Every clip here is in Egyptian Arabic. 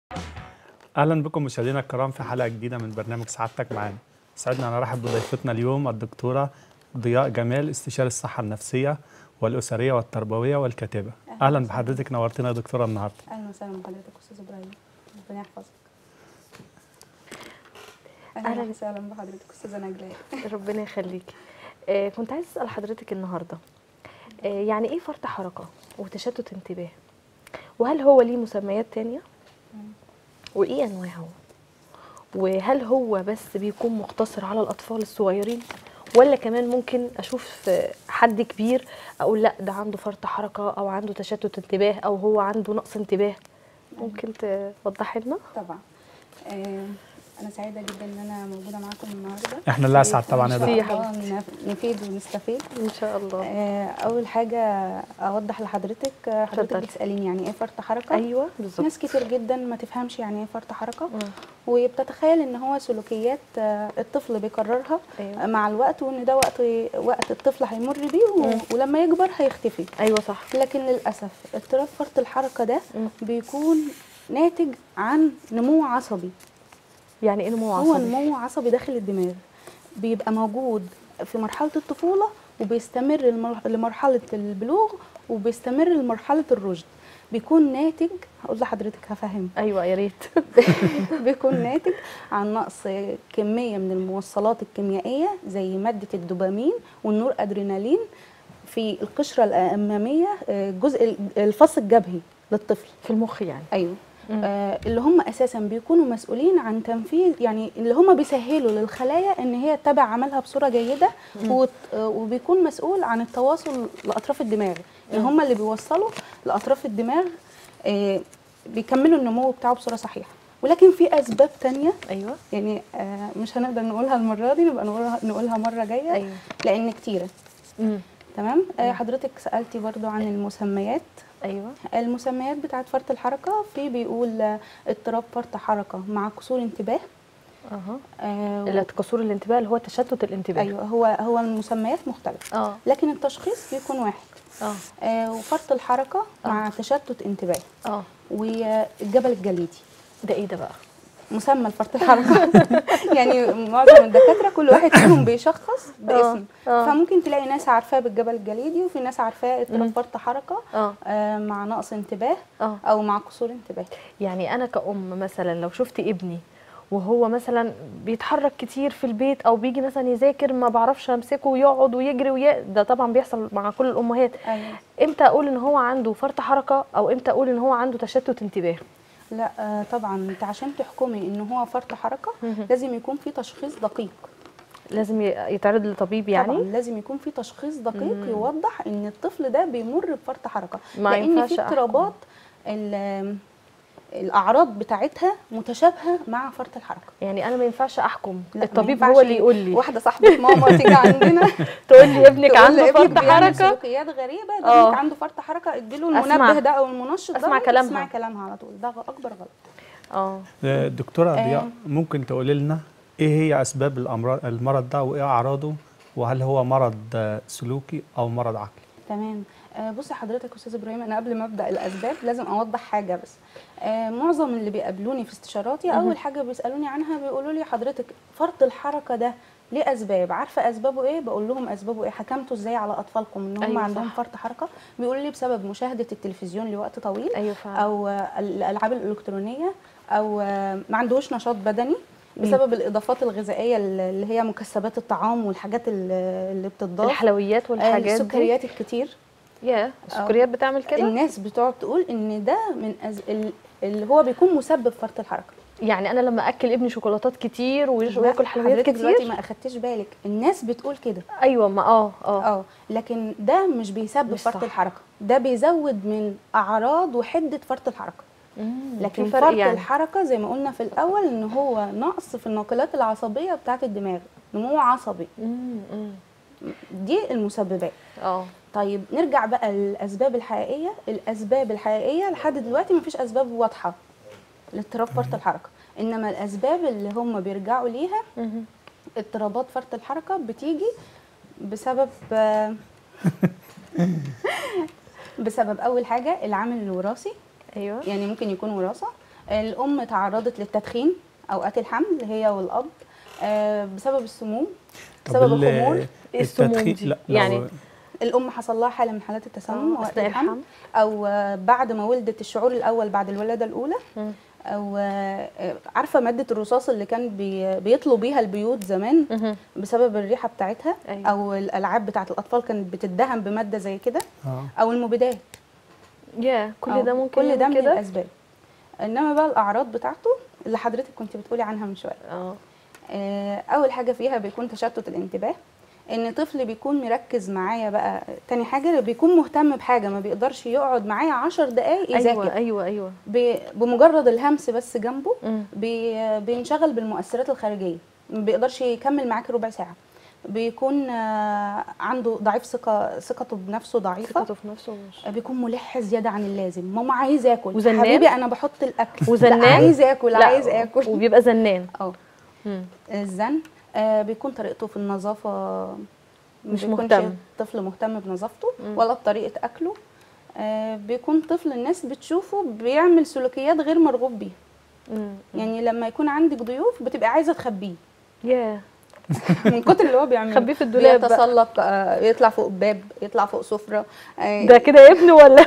اهلا بكم مشاهدينا الكرام في حلقه جديده من برنامج سعادتك معانا سعدنا ان ارحب بضيفتنا اليوم الدكتوره ضياء جمال استشاري الصحه النفسيه والاسريه والتربويه والكاتبه أهلاً اهلا وسهلاً. بحضرتك نورتنا يا دكتوره النهارده اهلا وسهلا بحضرتك استاذ ابراهيم ربنا يحفظك أهلاً. اهلا وسهلا بحضرتك استاذه نجلاء ربنا يخليكي آه كنت عايز اسال حضرتك النهارده آه يعني ايه فرط حركه وتشتت انتباه وهل هو ليه مسميات تانية وايه انواعه وهل هو بس بيكون مقتصر على الاطفال الصغيرين ولا كمان ممكن اشوف آه، حد كبير اقول لا ده عنده فرط حركه او عنده تشتت انتباه او هو عنده نقص انتباه ممكن توضحي لنا طبعا آه، انا سعيده جدا ان انا موجوده معاكم النهارده احنا اللي اسعد طبعا يا إن شاء دكتورة. الله نف- نفيد ونستفيد ان شاء الله آه، اول حاجه اوضح لحضرتك آه، حضرتك اتفضلي. بتساليني يعني ايه فرط حركه ايوه بالظبط ناس كتير جدا ما تفهمش يعني ايه فرط حركه مم. وبتتخيل ان هو سلوكيات آه، الطفل بيكررها أيوة. مع الوقت وان ده وقت وقت الطفل هيمر بيه و- مم. ولما يكبر هيختفي ايوه صح لكن للاسف اضطراب فرط الحركه ده مم. بيكون ناتج عن نمو عصبي يعني ايه نمو هو عصبي نمو عصبي داخل الدماغ بيبقى موجود في مرحله الطفوله وبيستمر المر- لمرحله البلوغ وبيستمر لمرحله الرشد بيكون ناتج هقول لحضرتك هفهم ايوه يا ريت بيكون ناتج عن نقص كميه من الموصلات الكيميائيه زي ماده الدوبامين والنور ادرينالين في القشره الاماميه آه، جزء الفص الجبهي للطفل في المخ يعني ايوه مم. آه اللي هم اساسا بيكونوا مسؤولين عن تنفيذ يعني اللي هم بيسهلوا للخلايا ان هي تتابع عملها بصوره جيده وت- آه، وبيكون مسؤول عن التواصل لاطراف الدماغ اللي هم اللي بيوصلوا لاطراف الدماغ آه بيكملوا النمو بتاعه بصوره صحيحه ولكن في اسباب تانية ايوه يعني آه مش هنقدر نقولها المره دي نبقى نقولها نقولها مره جايه ايوه لان كتيره امم تمام آه حضرتك سالتي برضو عن المسميات ايوه المسميات بتاعت فرط الحركة في بيقول آه، اضطراب فرط حركة مع قصور انتباه اها آه اللي قصور الانتباه اللي هو تشتت الانتباه ايوه هو هو المسميات مختلفة اه لكن التشخيص بيكون واحد اه آه وفرط الحركة مع تشتت انتباه اه والجبل الجليدي ده ايه ده بقى مسمى لفرط الحركة يعني معظم الدكاترة كل واحد فيهم بيشخص باسم آه. فممكن تلاقي ناس عارفاه بالجبل الجليدي وفي ناس عارفاه اضطراب فرط حركة اه آه مع نقص انتباه اه او مع قصور انتباه يعني انا كأم مثلا لو شفت ابني وهو مثلا بيتحرك كتير في البيت او بيجي مثلا يذاكر ما بعرفش امسكه ويقعد ويجري وي... ده طبعا بيحصل مع كل الامهات ايوه امتى اقول ان هو عنده فرط حركه او امتى اقول ان هو عنده تشتت انتباه لا آه، طبعا انت عشان تحكمي ان هو فرط حركه مهم. لازم يكون في تشخيص دقيق لازم ي- يتعرض لطبيب يعني طبعا لازم يكون في تشخيص دقيق مم. يوضح ان الطفل ده بيمر بفرط حركه ما لان ينفعش في أحكم. اضطرابات ال- الاعراض بتاعتها متشابهه مع فرط الحركه يعني انا ما ينفعش احكم لا، ما الطبيب ينفعش هو اللي يقول لي واحده صاحبه ماما تيجي عندنا تقول لي ابنك تقول عنده لابنك فرط بيعمل حركه سلوكيات غريبه ده آه. ابنك عنده فرط حركه اديله أسمع. المنبه ده او المنشط ده أسمع كلامها. اسمعي كلامها على طول ده اكبر غلط اه آه، دكتوره آه. ضياء ممكن تقولي لنا ايه هي اسباب الامراض المرض ده وايه اعراضه وهل هو مرض آه، سلوكي او مرض عقلي تمام آه، بصي حضرتك استاذ ابراهيم انا قبل ما ابدا الاسباب لازم اوضح حاجه بس آه، معظم اللي بيقابلوني في استشاراتي مهم. اول حاجه بيسالوني عنها بيقولوا لي حضرتك فرط الحركه ده ليه اسباب عارفه اسبابه ايه بقول لهم اسبابه ايه حكمتوا ازاي على اطفالكم ان هم أيوة عندهم صح. فرط حركه بيقولوا لي بسبب مشاهده التلفزيون لوقت طويل ايوه فعلا او آه، الالعاب الالكترونيه او آه، ما عندهوش نشاط بدني بسبب الاضافات الغذائيه اللي هي مكسبات الطعام والحاجات اللي اللي بتضاف الحلويات آه، والحاجات دي السكريات الكتير يا السكريات بتعمل كده الناس بتقعد تقول ان ده من أز... ال- اللي هو بيكون مسبب فرط الحركه يعني انا لما اكل ابني شوكولاتات كتير ويش- لا، وياكل حلويات حضرتك دلوقتي كتير ما اخدتيش بالك الناس بتقول كده ايوه ما اه اه اه لكن ده مش بيسبب مش فرط صح. الحركه ده بيزود من اعراض وحده فرط الحركه مم، لكن في فرط فرق يعني الحركه زي ما قلنا في الاول ان هو نقص في الناقلات العصبيه بتاعه الدماغ نمو عصبي مم، مم. دي المسببات اه طيب نرجع بقى للاسباب الحقيقيه الاسباب الحقيقيه لحد دلوقتي مفيش اسباب واضحه لاضطراب فرط الحركه انما الاسباب اللي هم بيرجعوا ليها مهم. اضطرابات فرط الحركه بتيجي بسبب بسبب اول حاجه العامل الوراثي ايوه يعني ممكن يكون وراثه الام تعرضت للتدخين اوقات الحمل هي والاب آه، بسبب السموم طب بسبب ال- الخمول إيه السموم التدخين- دي؟ لا يعني لو- الام حصل لها حاله من حالات التسمم آه، وقت أثناء الحمل الحمل. او آه، بعد ما ولدت الشعور الاول بعد الولاده الاولى مم. او آه، آه، عارفه ماده الرصاص اللي كان بي بيطلوا بيها البيوت زمان مهم. بسبب الريحه بتاعتها أيوة. او الالعاب بتاعت الاطفال كانت بتدهن بماده زي كده اه او المبيدات يا كل أو ده ممكن كل ده يعمل من كده الاسباب انما بقى الاعراض بتاعته اللي حضرتك كنت بتقولي عنها من شويه اه آه، اول حاجه فيها بيكون تشتت الانتباه ان طفل بيكون مركز معايا بقى تاني حاجه بيكون مهتم بحاجه ما بيقدرش يقعد معايا عشر دقايق يذاكر ايوه ايوه ايوه ب- بمجرد الهمس بس جنبه مم. بي- بينشغل بالمؤثرات الخارجيه ما بيقدرش يكمل معاك ربع ساعه بيكون آه، عنده ضعيف ثقه ثقته بنفسه ضعيفه ثقته في نفسه مش بيكون ملح زياده عن اللازم ماما عايز اكل وزنان؟ حبيبي انا بحط الاكل وزنان؟ لا عايز اكل لا، عايز اكل وبيبقى زنان اه مم. الزن آه بيكون طريقته في النظافه ما مش بيكونش مهتم. طفل مهتم بنظافته مم. ولا بطريقه اكله آه بيكون طفل الناس بتشوفه بيعمل سلوكيات غير مرغوب بيها مم. يعني لما يكون عندك ضيوف بتبقى عايزه تخبيه يا من كتر اللي هو بيعمله خبيه في الدولاب بقى. يتسلق آه يطلع فوق باب يطلع فوق سفره آه ده كده ابنه ولا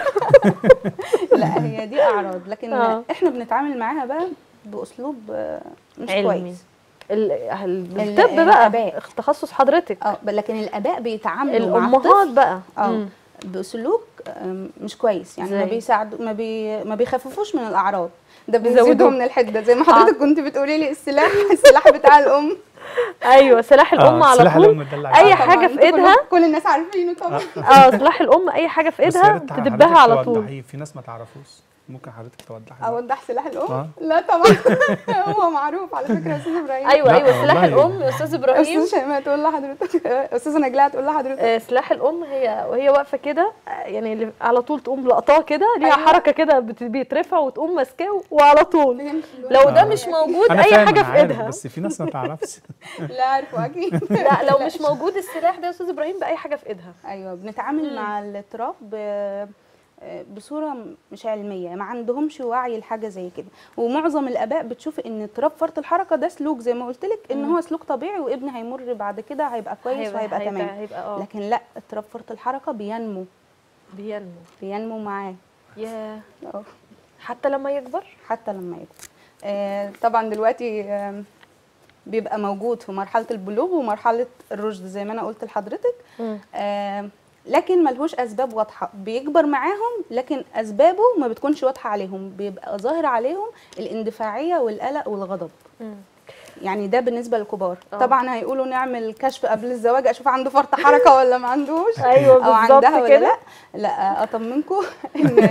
لا هي دي اعراض لكن آه. احنا بنتعامل معاها بقى باسلوب آه مش علمي. كويس ال- ال- ال- الطب بقى الآباء. تخصص حضرتك اه لكن الاباء بيتعاملوا مع الامهات الطفل بقى اه مم. بسلوك آم، مش كويس يعني ما زي؟ بيساعدوا ما بي ما بيخففوش من الاعراض ده بيزودوه. بيزودوا من الحده زي ما حضرتك كنت بتقولي لي السلاح السلاح بتاع الام ايوه سلاح الام آه، على سلاح طول الأم ده اللي اي عايزاه. حاجه طبعاً في انتوا ايدها كلكم- كل الناس عارفينه طبعا اه سلاح الام اي حاجه في بس يا ايدها ريت تدبها حضرتك على طول توضحيه، في ناس ما تعرفوش ممكن حضرتك توضحي بقى. اوضح سلاح الام آه. لا طبعا هو معروف على فكره يا استاذ ابراهيم ايوه لا، ايوه سلاح والله. الام يا استاذ ابراهيم استاذ شيماء تقول لحضرتك استاذه نجلاء تقول لحضرتك آه، سلاح الام هي وهي واقفه كده آه، يعني اللي على طول تقوم لقطاه كده ليها أيوة. حركه كده بت- بيترفع وتقوم ماسكاه وعلى طول لو ده آه. مش موجود انا اي فاهم حاجه أنا في عارف، ايدها بس في ناس ما تعرفش لا عارفه اكيد لا لو مش موجود السلاح ده يا استاذ ابراهيم باي حاجه في ايدها ايوه بنتعامل مم. مع الاضطراب ب- بصوره مش علميه ما عندهمش وعي لحاجه زي كده ومعظم الاباء بتشوف ان اضطراب فرط الحركه ده سلوك زي ما قلت لك ان مم. هو سلوك طبيعي وابن هيمر بعد كده هيبقى كويس هيبقى- وهيبقى هيبقى- تمام هيبقى اه لكن لا اضطراب فرط الحركه بينمو بينمو بينمو معاه يا اه حتى لما يكبر حتى لما يكبر آه طبعا دلوقتي آه بيبقى موجود في مرحله البلوغ ومرحله الرشد زي ما انا قلت لحضرتك آه لكن ملهوش اسباب واضحه بيكبر معاهم لكن اسبابه ما بتكونش واضحه عليهم بيبقى ظاهر عليهم الاندفاعيه والقلق والغضب مم. يعني ده بالنسبه للكبار آه. طبعا هيقولوا نعمل كشف قبل الزواج اشوف عنده فرط حركه ولا ما عندوش ايوه او بالظبط عندها ولا كده لا لا اطمنكم ان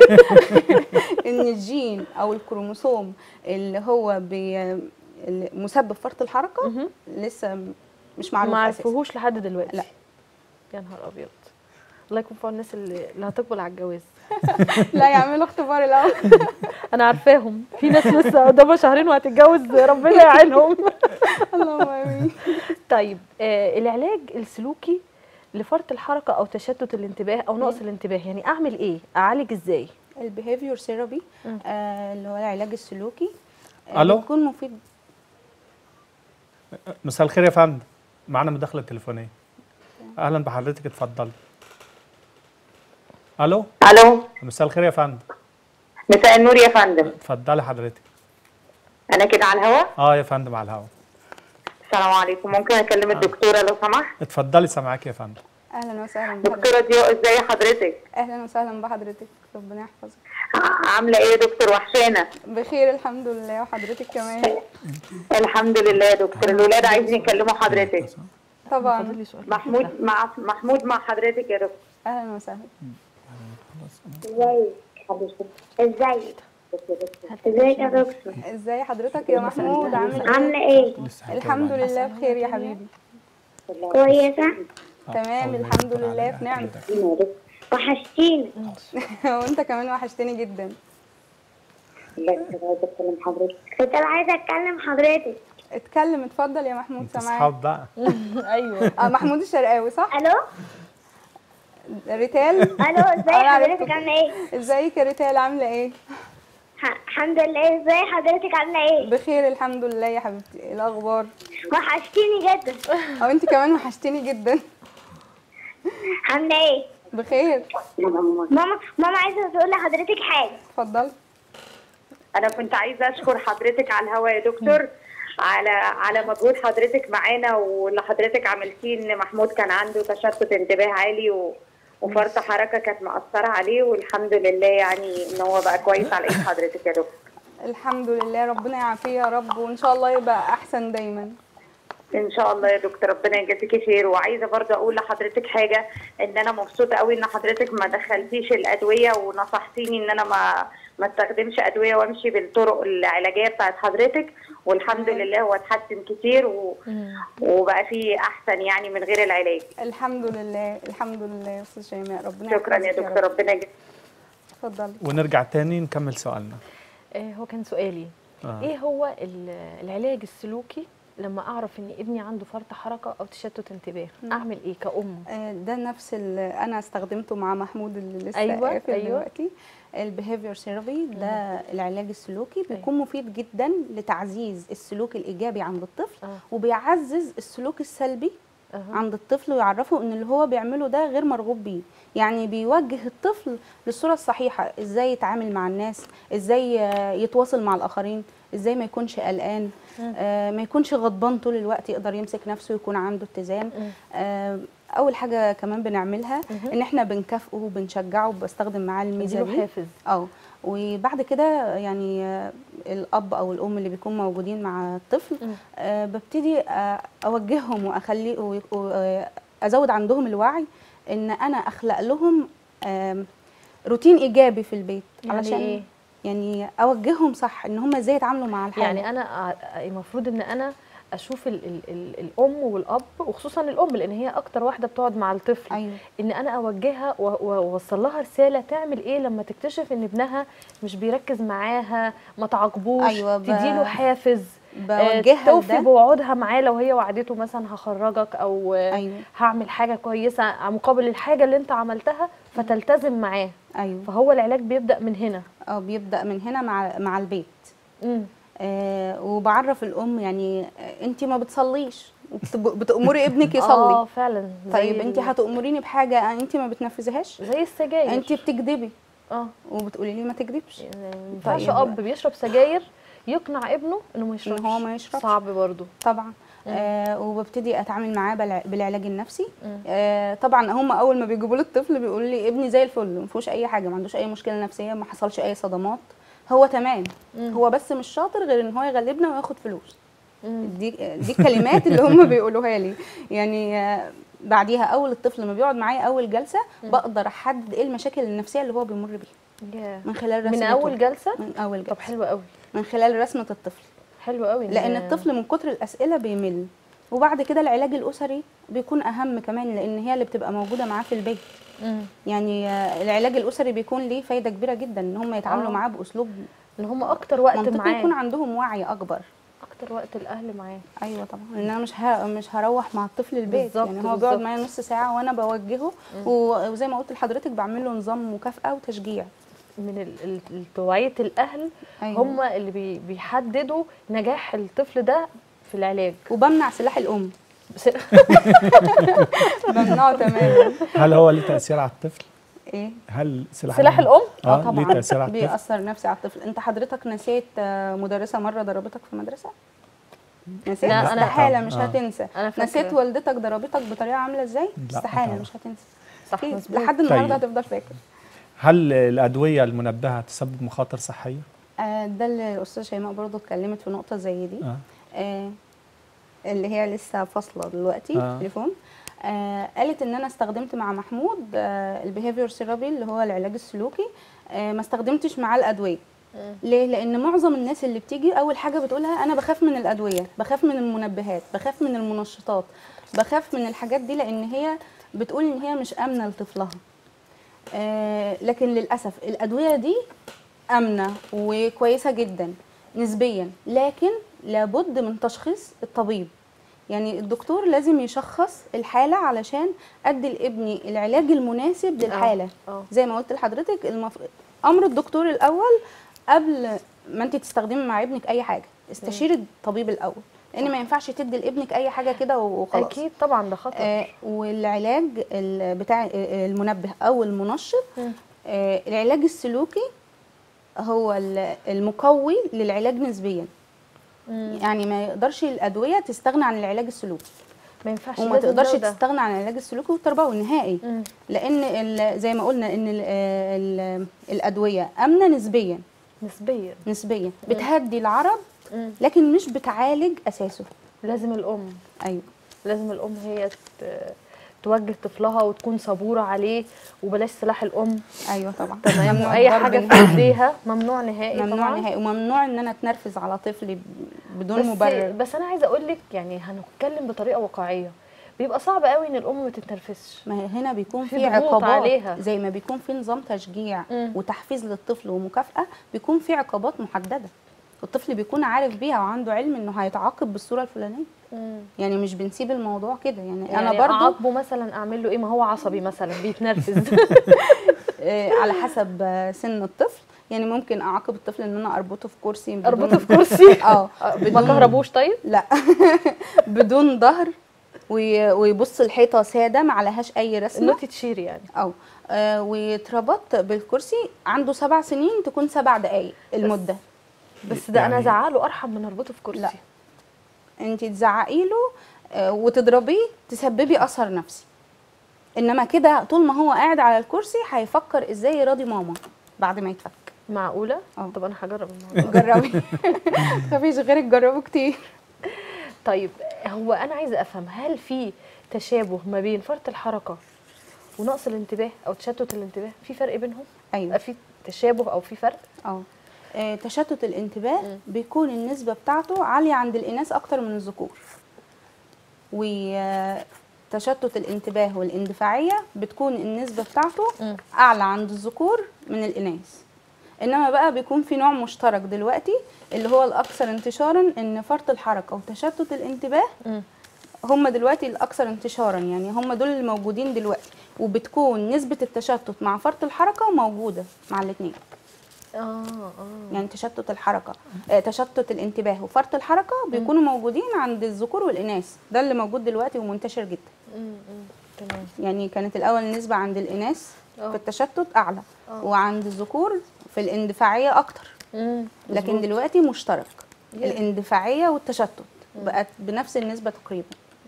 ان الجين او الكروموسوم اللي هو بي اللي مسبب فرط الحركه مهم. لسه مش معروف ما اساسا عرفوهوش لحد دلوقتي لا. يا نهار ابيض الله يكون في عون الناس اللي, اللي هتقبل على الجواز لا يعملوا اختبار الاول انا عارفاهم في ناس لسه قدامها شهرين وهتتجوز ربنا يعينهم اللهم امين طيب آه العلاج السلوكي لفرط الحركه او تشتت الانتباه او نقص الانتباه يعني اعمل ايه اعالج ازاي البيهيفير ثيرابي مم. آه اللي هو العلاج السلوكي آه ألو؟ بيكون مفيد مساء الخير يا فندم معانا مداخله تليفونيه اهلا بحضرتك اتفضلي الو الو مساء الخير يا فندم مساء النور يا فندم اتفضلي حضرتك انا كده على الهوا اه يا فندم على الهوا السلام عليكم ممكن اكلم الدكتوره لو سمحت اتفضلي سامعاك يا فندم اهلا وسهلا بحضرتك دكتوره ضياء ازاي حضرتك اهلا وسهلا بحضرتك ربنا يحفظك ع- عامله ايه يا دكتور وحشانه بخير الحمد لله وحضرتك كمان الحمد لله يا دكتور الولاد عايزين يكلموا حضرتك طبعا فاضل لي سؤال محمود مع محمود مع حضرتك يا دكتور اهلا وسهلا ازيك حضرتك ازيك ازيك يا دكتور ازاي حضرتك يا محمود عامل ايه عامله ايه الحمد لله بخير يا حبيبي كويسه تمام الحمد لله في نعمه وحشتيني وانت كمان وحشتني جدا كنت عايزه اتكلم حضرتك كنت عايزه اتكلم حضرتك اتكلم اتفضل يا محمود انت سامعاك اصحاب بقى ايوه اه محمود الشرقاوي صح الو ريتال الو ازيك أنا عرفت. حضرتك عامله ايه ازيك يا ريتال عامله ايه ح- الحمد لله ازاي حضرتك عامله ايه بخير الحمد لله يا حبيبتي ايه الاخبار وحشتيني جدا او انت كمان وحشتيني جدا عامله ايه بخير ماما ماما عايزه تقول لحضرتك حاجه اتفضلي انا كنت عايزه اشكر حضرتك على الهوا يا دكتور على على مجهود حضرتك معانا واللي حضرتك عملتيه ان محمود كان عنده تشتت انتباه عالي و... وفرط حركه كانت مأثره عليه والحمد لله يعني ان هو بقى كويس على ايد حضرتك يا دكتور الحمد لله ربنا يعافيه يا رب وان شاء الله يبقى احسن دايما ان شاء الله يا دكتور ربنا يجازيكي خير وعايزه برضه اقول لحضرتك حاجه ان انا مبسوطه قوي ان حضرتك ما دخلتيش الادويه ونصحتيني ان انا ما ما استخدمش ادويه وامشي بالطرق العلاجيه بتاعت حضرتك والحمد لله هو اتحسن كتير و... وبقى فيه احسن يعني من غير العلاج الحمد لله الحمد لله يا استاذ شيماء ربنا شكرا يا يحفظك دكتور رب. ربنا يجازيك اتفضلي ونرجع تاني نكمل سؤالنا آه، هو كان سؤالي آه. ايه هو ال- العلاج السلوكي لما اعرف ان ابني عنده فرط حركه او تشتت انتباه اعمل ايه كأم آه، ده نفس اللي انا استخدمته مع محمود اللي لسه أيوة، قافل أيوة. دلوقتي البيهيفير ثيرابي ده العلاج السلوكي بيكون مفيد جدا لتعزيز السلوك الايجابي عند الطفل آه. وبيعزز السلوك السلبي أها. عند الطفل ويعرفه ان اللي هو بيعمله ده غير مرغوب بيه يعني بيوجه الطفل للصوره الصحيحه ازاي يتعامل مع الناس ازاي آه، يتواصل مع الاخرين ازاي ما يكونش قلقان آه، ما يكونش غضبان طول الوقت يقدر يمسك نفسه ويكون عنده اتزان آه، اول حاجه كمان بنعملها ان احنا بنكافئه وبنشجعه وبستخدم معاه الميزه اديله دي حافز اه وبعد كده يعني آه، الاب او الام اللي بيكونوا موجودين مع الطفل مم. آه، ببتدي آه، اوجههم واخلي و- و- آه، ازود عندهم الوعي ان انا اخلق لهم آم، روتين ايجابي في البيت يعني علشان إيه؟ يعني اوجههم صح ان هم ازاي يتعاملوا مع الحاله يعني انا أ- المفروض ان انا اشوف ال ال ال الام والاب وخصوصا الام لان هي اكتر واحده بتقعد مع الطفل ايوه ان انا اوجهها و- و- واوصل لها رساله تعمل ايه لما تكتشف ان ابنها مش بيركز معاها ما تعاقبوش أيوة، ب- تديله حافز آه، بوجهها توفي لده بوعودها معاه لو هي وعدته مثلا هخرجك او آه، ايوه هعمل حاجه كويسه مقابل الحاجه اللي انت عملتها فتلتزم معاه ايوه فهو العلاج بيبدا من هنا اه بيبدا من هنا مع مع البيت امم آه وبعرف الام يعني انت ما بتصليش وبتامري ابنك اه يصلي فعلا زي طيب ال- انت هتامريني بحاجه انت ما بتنفذيهاش زي السجاير انت بتكذبي اه وبتقولي لي ما تكذبش يعني ما ينفعش طيب. اب بيشرب سجاير يقنع ابنه انه ما يشربش هو ما يشربش. صعب برضو طبعا آه وببتدي اتعامل معاه بالع- بالعلاج النفسي مم. آه طبعا هم اول ما بيجيبوا لي الطفل بيقولوا لي ابني زي الفل ما فيهوش اي حاجه ما عندوش اي مشكله نفسيه ما حصلش اي صدمات هو تمام مم. هو بس مش شاطر غير ان هو يغلبنا وياخد فلوس مم. دي دي الكلمات اللي هم بيقولوها لي يعني آه، بعديها اول الطفل لما بيقعد معايا اول جلسه بقدر احدد ايه المشاكل النفسيه اللي هو بيمر بيها ياه. من خلال من رسمته اول جلسه من اول طب جلسه حلو قوي من خلال رسمه الطفل حلو قوي إن- لان الطفل من كتر الاسئله بيمل وبعد كده العلاج الاسري بيكون اهم كمان لان هي اللي بتبقى موجوده معاه في البيت مم. يعني آه، العلاج الاسري بيكون ليه فايده كبيره جدا ان هم يتعاملوا آه. معاه باسلوب ان هم اكتر وقت منطقي يكون معاه عندهم وعي اكبر اكتر وقت الاهل معاه ايوه طبعا ان انا مش ه... مش هروح مع الطفل البيت بالظبط، يعني هو بيقعد بالظبط. معايا نص ساعه وانا بوجهه و- وزي ما قلت لحضرتك بعمل له نظام مكافاه وتشجيع من ال- ال- ال- توعيه الاهل أيوة. هم اللي بي بيحددوا نجاح الطفل ده في العلاج وبمنع سلاح الام بس- بمنعه تماما هل هو ليه تاثير على الطفل ايه هل سلاح, سلاح الام اه ليه تاثير على الطفل بيأثر نفسي على الطفل انت حضرتك نسيت آه، مدرسه مره ضربتك في مدرسه نسيت لا، أنا- استحاله مش آه. هتنسى أنا فاكرة. نسيت والدتك ضربتك بطريقه عامله ازاي لا، استحاله طبعا. مش هتنسى صح أكيد. مظبوط لحد النهارده طيب. هتفضل فاكر هل الادويه المنبهه تسبب مخاطر صحيه آه، ده اللي الاستاذه شيماء برضو اتكلمت في نقطه زي دي اه آه، اللي هي لسه فاصله دلوقتي آه. تليفون آه قالت ان انا استخدمت مع محمود آه البيهيفير ثيرابي اللي هو العلاج السلوكي آه ما استخدمتش معاه الادويه مم. ليه لان معظم الناس اللي بتيجي اول حاجه بتقولها انا بخاف من الادويه بخاف من المنبهات بخاف من المنشطات بخاف من الحاجات دي لان هي بتقول ان هي مش امنه لطفلها آه لكن للاسف الادويه دي امنه وكويسه جدا نسبيا لكن لابد من تشخيص الطبيب يعني الدكتور لازم يشخص الحاله علشان ادي لابني العلاج المناسب للحاله اه زي ما قلت لحضرتك المف... امر الدكتور الاول قبل ما انت تستخدمي مع ابنك اي حاجه استشيري الطبيب الاول لان ما ينفعش تدي لابنك اي حاجه كده وخلاص اكيد طبعا ده خطر آه والعلاج ال- بتاع آه، المنبه او المنشط مم. آه العلاج السلوكي هو ال- المقوي للعلاج نسبيا مم. يعني ما يقدرش الادويه تستغنى عن العلاج السلوكي ما ينفعش وما لازم تقدرش ده وده. تستغنى عن العلاج السلوكي والتربوي نهائي مم. لان ال- زي ما قلنا ان ال ال الادويه امنه نسبيا نسبيا نسبيا بتهدي العرض مم. لكن مش بتعالج اساسه لازم الام ايوه لازم الام هي ت- توجه طفلها وتكون صبوره عليه وبلاش سلاح الام ايوه طبعا تمام ممنوع واي الضرب حاجه في نهائي. ايديها ممنوع نهائي ممنوع طبعا نهائي وممنوع ان انا اتنرفز على طفلي ب- بدون بس مبرر بس انا عايزه اقول لك يعني هنتكلم بطريقه واقعيه بيبقى صعب قوي ان الام ما تتنرفزش ما هي هنا بيكون في في ضغوط عقابات عليها. زي ما بيكون في نظام تشجيع مم. وتحفيز للطفل ومكافأة بيكون في عقابات محددة الطفل بيكون عارف بيها وعنده علم انه هيتعاقب بالصورة الفلانية يعني مش بنسيب الموضوع كده يعني, يعني انا برضو اعاقبه مثلا اعمل له ايه ما هو عصبي مثلا بيتنرفز آه على حسب آه، سن الطفل يعني ممكن اعاقب الطفل ان انا اربطه في كرسي بدون- اربطه في كرسي اه ما كهربوش طيب لا بدون ظهر وي- ويبص الحيطه ساده ما عليهاش اي رسمه النوتي تشير يعني او آه ويتربط بالكرسي عنده سبع سنين تكون سبع دقايق المده بس ده انا يعني- زعله ارحم من اربطه في كرسي لا. انت تزعقي له آه وتضربيه تسببي اثر نفسي انما كده طول ما هو قاعد على الكرسي هيفكر ازاي يراضي ماما بعد ما يتفك معقوله اه. طب انا هجرب الموضوع جربي مفيش غيرك جربه كتير طيب هو انا عايزه افهم هل في تشابه ما بين فرط الحركه ونقص الانتباه او تشتت الانتباه في فرق بينهم ايوه يبقى في تشابه او في فرق اه آه، تشتت الانتباه مم. بيكون النسبة بتاعته عالية عند الإناث أكتر من الذكور وتشتت الانتباه والاندفاعية بتكون النسبة بتاعته مم. أعلى عند الذكور من الإناث إنما بقى بيكون في نوع مشترك دلوقتي اللي هو الأكثر انتشارا إن فرط الحركة وتشتت الانتباه مم. هم دلوقتي الأكثر انتشارا يعني هم دول اللي موجودين دلوقتي وبتكون نسبة التشتت مع فرط الحركة موجودة مع الاتنين اه اه يعني تشتت الحركه آه، تشتت الانتباه وفرط الحركه بيكونوا موجودين عند الذكور والاناث ده اللي موجود دلوقتي ومنتشر جدا مم، مم. تمام يعني كانت الاول النسبه عند الاناث اه. في التشتت اعلى اه. وعند الذكور في الاندفاعيه اكتر مم، لكن مظبوط. دلوقتي مشترك يا. الاندفاعيه والتشتت بقت بنفس النسبه تقريبا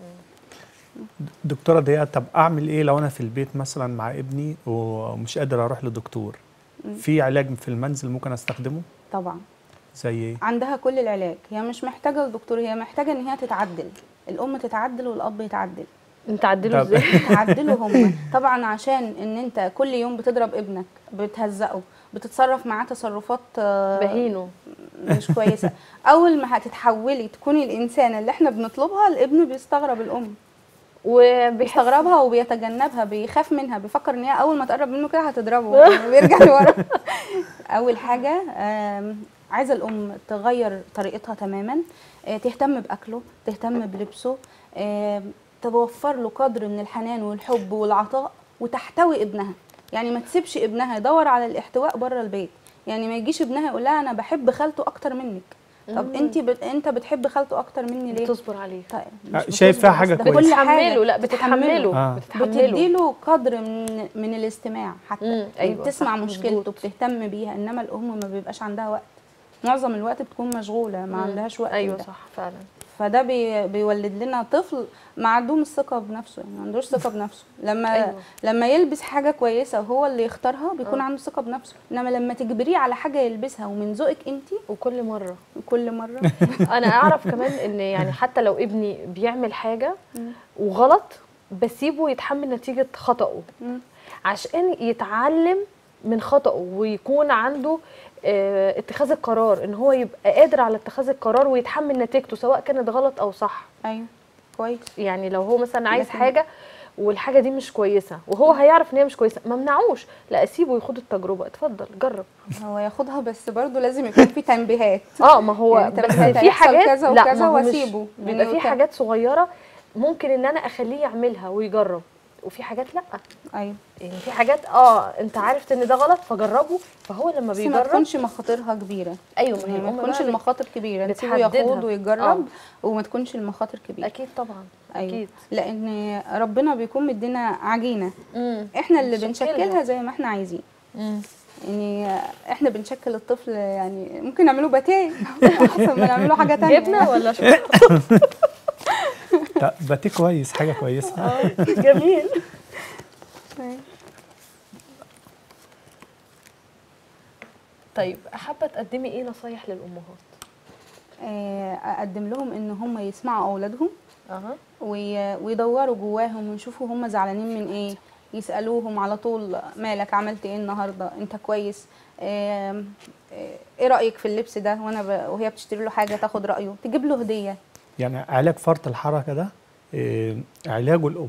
دكتورة ضياء طب اعمل ايه لو انا في البيت مثلا مع ابني ومش قادر اروح لدكتور في علاج في المنزل ممكن استخدمه طبعا زي ايه عندها كل العلاج هي مش محتاجه لدكتور هي محتاجه ان هي تتعدل الام تتعدل والاب يتعدل انت عدله طب- ازاي تعدلوا هم طبعا عشان ان انت كل يوم بتضرب ابنك بتهزقه بتتصرف معاه تصرفات آه، بهينه مش كويسه اول ما هتتحولي تكوني الانسانه اللي احنا بنطلبها الابن بيستغرب الام وبيحس بيستغربها وبيتجنبها بيخاف منها بيفكر ان هي اول ما تقرب منه كده هتضربه يعني بيرجع لورا اول حاجه آم، عايزه الام تغير طريقتها تماما آه، تهتم باكله تهتم بلبسه آم، توفر له قدر من الحنان والحب والعطاء وتحتوي ابنها يعني ما تسيبش ابنها يدور على الاحتواء بره البيت يعني ما يجيش ابنها يقول لها انا بحب خالته اكتر منك طب انت بت... انت بتحب خالته اكتر مني ليه بتصبر عليه طيب آه، مش شايف فيها بتصبر حاجة بس ده كويسة. كل حاجة بتحمله لا بتتحمله آه. بتتحمله بتديله قدر من من الاستماع حتى مم، يعني أيوة، بتسمع صح، مشكلته مظبوط. بتهتم بيها انما الام ما بيبقاش عندها وقت معظم الوقت بتكون مشغوله ما مم. عندهاش وقت ايوه لده. صح فعلا فده بي بيولد لنا طفل معدوم الثقه بنفسه يعني ما عندوش ثقه بنفسه لما أيوة. لما يلبس حاجه كويسه وهو اللي يختارها بيكون آه. عنده ثقه بنفسه انما لما تجبريه على حاجه يلبسها ومن ذوقك انت وكل مره كل مره انا اعرف كمان ان يعني حتى لو ابني بيعمل حاجه وغلط بسيبه يتحمل نتيجه خطأه مم. عشان يتعلم من خطأه ويكون عنده آه، اتخاذ القرار ان هو يبقى قادر على اتخاذ القرار ويتحمل نتيجته سواء كانت غلط او صح ايوه كويس يعني لو هو مثلا عايز لكن- حاجه والحاجه دي مش كويسه وهو هيعرف ان هي مش كويسه ما منعوش لا اسيبه ياخد التجربه اتفضل جرب هو ياخدها بس برضه لازم يكون في تنبيهات اه ما هو يعني طب بس هيحصل في حاجات كذا لا وكذا ما هو مش- واسيبه بيبقى في بنوتة. حاجات صغيره ممكن ان انا اخليه يعملها ويجرب وفي حاجات لا ايوه يعني في حاجات اه انت عارف ان ده غلط فجربه فهو لما بس ما بيجرب تكونش مخاطرها كبيره ايوه يعني ما هي ما تكونش المخاطر المخاطر كبيره نسيبه بتحددها. يخوض ويجرب آه. وما تكونش المخاطر كبيره اكيد طبعا أيوة. اكيد لان ربنا بيكون مدينا عجينه امم احنا اللي بنشكلها. بنشكلها زي ما احنا عايزين يعني احنا بنشكل الطفل يعني ممكن نعمله باتيه احسن ما نعمله حاجه تانية جبنه ولا شوكولاته لا باتيه كويس حاجه كويسه جميل يعني. طيب حابه تقدمي ايه نصايح للامهات آه، اقدم لهم ان هم يسمعوا اولادهم اها وي- ويدوروا جواهم ويشوفوا هم زعلانين من ايه يسالوهم على طول مالك عملت ايه النهارده انت كويس آم، آه، ايه رايك في اللبس ده وانا ب... وهي بتشتري له حاجه تاخد رايه تجيب له هديه يعني علاج فرط الحركه ده إيه، علاجه الام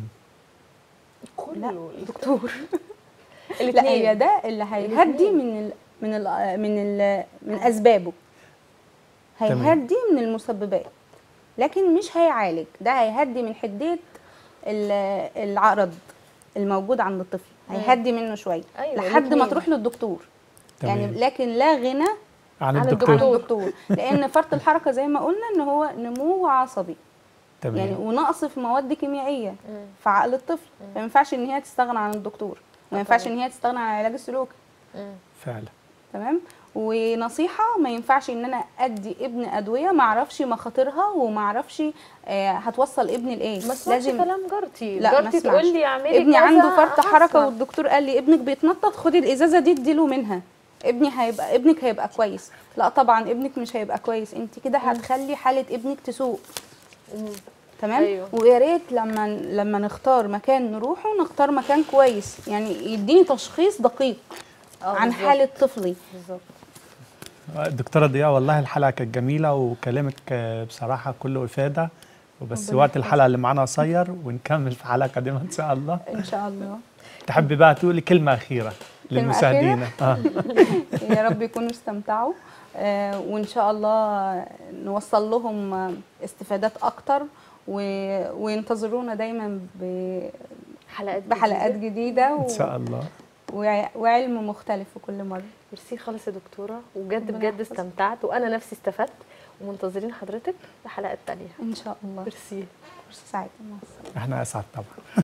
كله دكتور لا هي الاثنين ده اللي هيهدي من ال... من ال... من ال... من اسبابه تمام. هيهدي من المسببات لكن مش هيعالج ده هيهدي من حديه ال- العرض الموجود عند الطفل هيهدي منه شويه أيوة، لحد ما الاتنين. تروح للدكتور يعني تمام لكن لا غنى عن عن الدكتور عن الدكتور لان فرط الحركه زي ما قلنا ان هو نمو عصبي تمام يعني ونقص في مواد كيميائيه في عقل الطفل فما ينفعش ان هي تستغنى عن الدكتور وما ينفعش ان هي تستغنى عن العلاج السلوكي فعلا تمام ونصيحه ما ينفعش ان انا ادي ابن ادويه ما اعرفش مخاطرها وما اعرفش آه هتوصل ابني لايه ما اسمعش كلام جارتي لا ما جارتي اسمعش. تقول لي اعملي ابني كذا، عنده فرط هسمع. حركه والدكتور قال لي ابنك بيتنطط خدي الازازه دي اديله منها ابني هيبقى ابنك هيبقى كويس لا طبعا ابنك مش هيبقى كويس انت كده هتخلي حاله ابنك تسوء مم. تمام أيوة. ويا ريت لما لما نختار مكان نروحه نختار مكان كويس يعني يديني تشخيص دقيق آه، عن بالظبط. حاله طفلي بالظبط دكتورة ضياء والله الحلقة كانت جميلة وكلامك آه، بصراحة كله إفادة وبس ربنا وقت يحفظك. الحلقة اللي معانا قصير ونكمل في حلقة قادمة إن شاء الله ان شاء الله تحبي بقى تقولي كلمة أخيرة كلمة للمشاهدين آه. يا رب يكونوا استمتعوا آه، وان شاء الله نوصل لهم آه، استفادات اكتر و- وينتظرونا دايما ب- حلقات بحلقات جديدة. جديده و- إن شاء الله وع- وعلم مختلف في كل مره ميرسي خالص يا دكتوره وبجد ربنا بجد يحفظك. استمتعت وانا نفسي استفدت ومنتظرين حضرتك في حلقات تانية ان شاء الله ميرسي فرصه سعيده مع السلامه إحنا أسعد طبعا